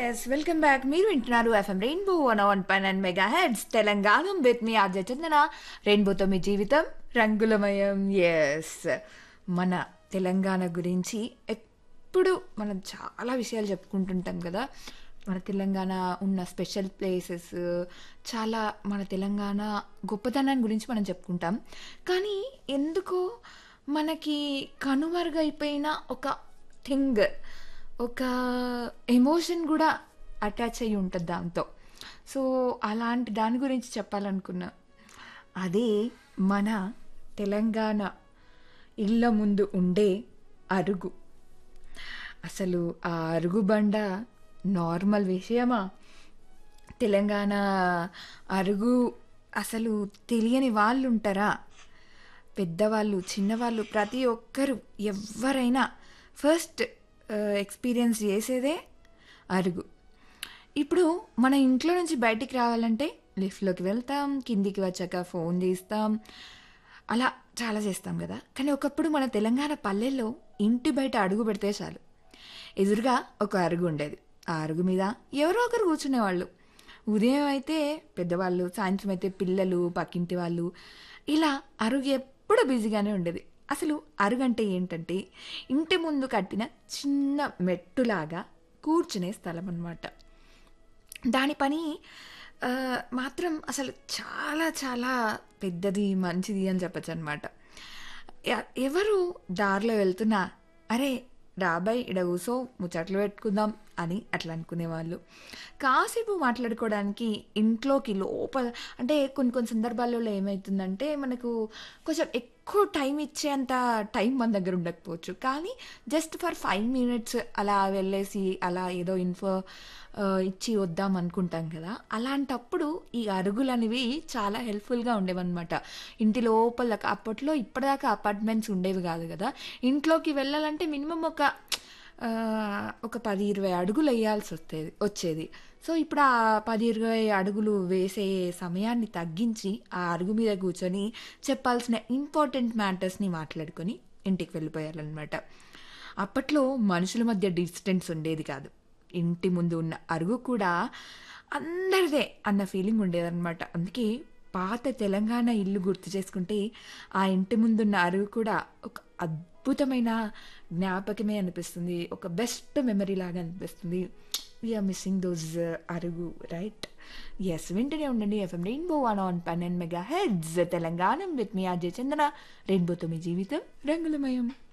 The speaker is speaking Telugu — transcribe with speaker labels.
Speaker 1: ఎస్ వెల్కమ్ బ్యాక్ మీరు వింటున్నారు FM rainbow one one five and mega heads Telangana with మీ ఆర్జ చందన రెయిన్బోతో మీ జీవితం రంగులమయం ఎస్ మన తెలంగాణ గురించి ఎప్పుడు మనం చాలా విషయాలు చెప్పుకుంటుంటాం కదా మన తెలంగాణ ఉన్న స్పెషల్ ప్లేసెస్ చాలా మన తెలంగాణ గొప్పతనాన్ని గురించి మనం చెప్పుకుంటాం కానీ ఎందుకో మనకి కనుమరుగైపోయిన ఒక థింగ్ ఒక ఎమోషన్ కూడా అటాచ్ అయ్యి ఉంటుంది దాంతో సో అలాంటి దాని గురించి చెప్పాలనుకున్నా అదే మన తెలంగాణ ఇళ్ళ ముందు ఉండే అరుగు అసలు ఆ అరుగు బండ నార్మల్ విషయమా తెలంగాణ అరుగు అసలు తెలియని వాళ్ళు ఉంటారా పెద్దవాళ్ళు చిన్నవాళ్ళు ప్రతి ఒక్కరు ఎవరైనా ఫస్ట్ ఎక్స్పీరియన్స్ చేసేదే అరుగు ఇప్పుడు మన ఇంట్లో నుంచి బయటికి రావాలంటే లిఫ్ట్లోకి వెళ్తాం కిందికి వచ్చాక ఫోన్ తీస్తాం అలా చాలా చేస్తాం కదా కానీ ఒకప్పుడు మన తెలంగాణ పల్లెల్లో ఇంటి బయట అడుగు పెడితే చాలు ఎదురుగా ఒక అరుగు ఉండేది ఆ అరుగు మీద ఎవరో ఒకరు కూర్చునేవాళ్ళు ఉదయం అయితే పెద్దవాళ్ళు సాయంత్రం అయితే పిల్లలు పక్కింటి వాళ్ళు ఇలా అరుగు ఎప్పుడు బిజీగానే ఉండేది అసలు అరుగు అంటే ఏంటంటే ఇంటి ముందు కట్టిన చిన్న మెట్టులాగా కూర్చునే స్థలం అన్నమాట దాని పని ఆ, మాత్రం అసలు చాలా చాలా పెద్దది మంచిది అని చెప్పచ్చు అనమాట ఎవరు దారిలో వెళ్తున్నా అరే రాబాయ్ ఇడ కూసో ముచ్చట్లు పెట్టుకుందాం అని అట్లా అనుకునేవాళ్ళు కాసేపు మాట్లాడుకోవడానికి ఇంట్లోకి లోపల అంటే కొన్ని కొన్ని సందర్భాలలో ఏమవుతుందంటే మనకు కొంచెం ఎక్కువ టైం ఇచ్చేంత టైం మన దగ్గర ఉండకపోవచ్చు కానీ జస్ట్ ఫర్ ఫైవ్ మినిట్స్ అలా వెళ్ళేసి అలా ఏదో ఇన్ఫో ఆ, ఇచ్చి వద్దాం అనుకుంటాం కదా అలాంటప్పుడు ఈ అరుగులు అనేవి చాలా హెల్ప్ఫుల్గా ఉండేవన్నమాట ఇంటి లోపల అప్పట్లో ఇప్పటిదాకా అపార్ట్మెంట్స్ ఉండేవి కాదు కదా ఇంట్లోకి వెళ్ళాలంటే మినిమం ఒక ఆ, ఒక పది ఇరవై అడుగులు వేయాల్సి వస్తేది వచ్చేది సో ఇప్పుడు ఆ పది ఇరవై అడుగులు వేసే సమయాన్ని తగ్గించి ఆ అరుగు మీద కూర్చొని చెప్పాల్సిన ఇంపార్టెంట్ మ్యాటర్స్ని మాట్లాడుకొని ఇంటికి వెళ్ళిపోయారనమాట అప్పట్లో మనుషుల మధ్య డిస్టెన్స్ ఉండేది కాదు ఇంటి ముందు ఉన్న అరుగు కూడా అందరిదే అన్న ఫీలింగ్ ఉండేదన్నమాట అందుకే పాత తెలంగాణ ఇల్లు గుర్తు చేసుకుంటే ఆ ఇంటి ముందున్న అరుగు కూడా ఒక అద్భుతమైన జ్ఞాపకమే అనిపిస్తుంది ఒక బెస్ట్ మెమరీ లాగా అనిపిస్తుంది వీఆర్ మిస్సింగ్ దోస్ అరుగు రైట్ ఎస్ వింటూనే ఉండండి ఎఫ్ఎం రెయిన్బో వన్ ఆన్ పన్నెండు మెగా హెడ్స్ తెలంగాణ విత్ మీ అజయ్ చందన రెయిన్బోతో మీ జీవితం రంగులమయం